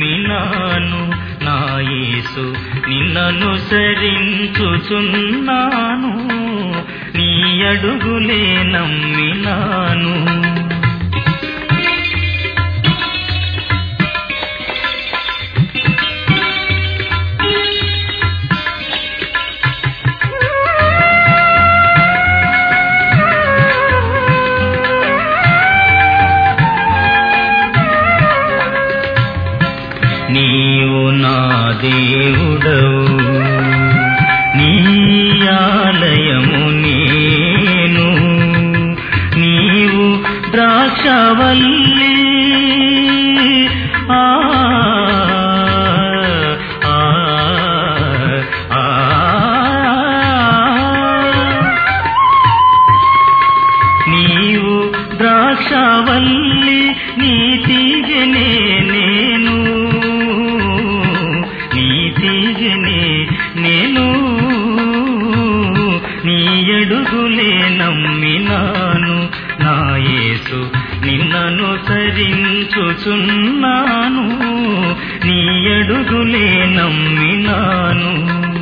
నమ్మినాను నా యేసు నిన్నను సరించుచున్నాను నీ అడుగులే నమ్మినాను నీవు నా దేవుడవు నీ ఆలయము నేను నీవు ద్రాక్షవల్లి ఆ ఆ, ఆ, నీవు ద్రాక్షవల్లి నీతిగనే నేను నీతిగనే నేను నీ అడుగులే నమ్మినాను నా యేసు నిన్నను సరించుచున్నాను నీ అడుగులే నమ్మినాను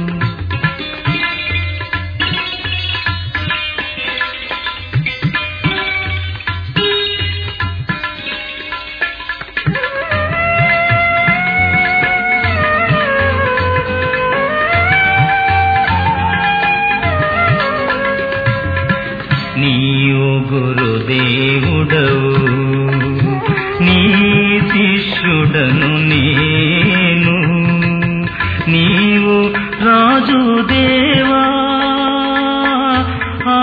నీవు గురుదేవుడవు నీ శిష్యుడను నేను నీవు రాజు దేవా ఆ,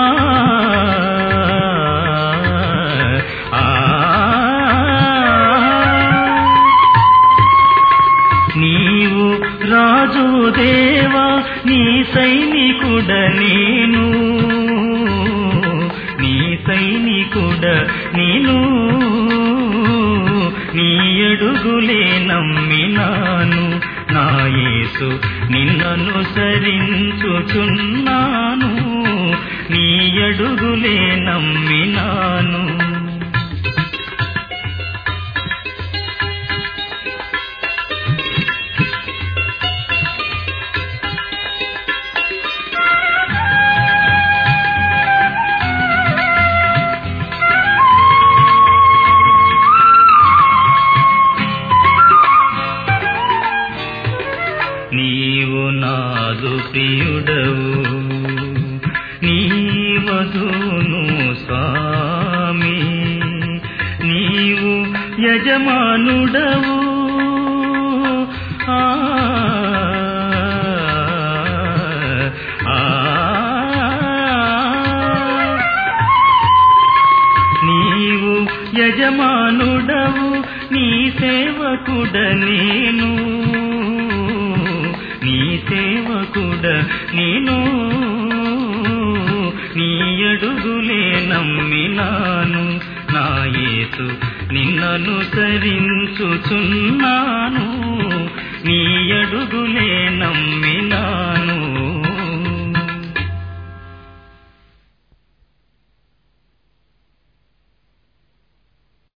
ఆ, నీవు రాజు దేవా నీ సైనికుడ నేను నీ సైనికుడ నేను నీ అడుగులే నమ్మినాను నా యేసు నిన్నను సరించుచున్నాను నీ అడుగులే నమ్మినాను నీవు నాదు ప్రియుడవు నీ వధును స్వామి నీవు యజమానుడవు ఆ, ఆ, నీవు యజమానుడవు నీ సేవకుడ నేను నీ సేవకుడ నేను నీ అడుగులే నమ్మినాను నా యేసు నిన్నను సరించుచున్నాను నీ అడుగులే నమ్మినాను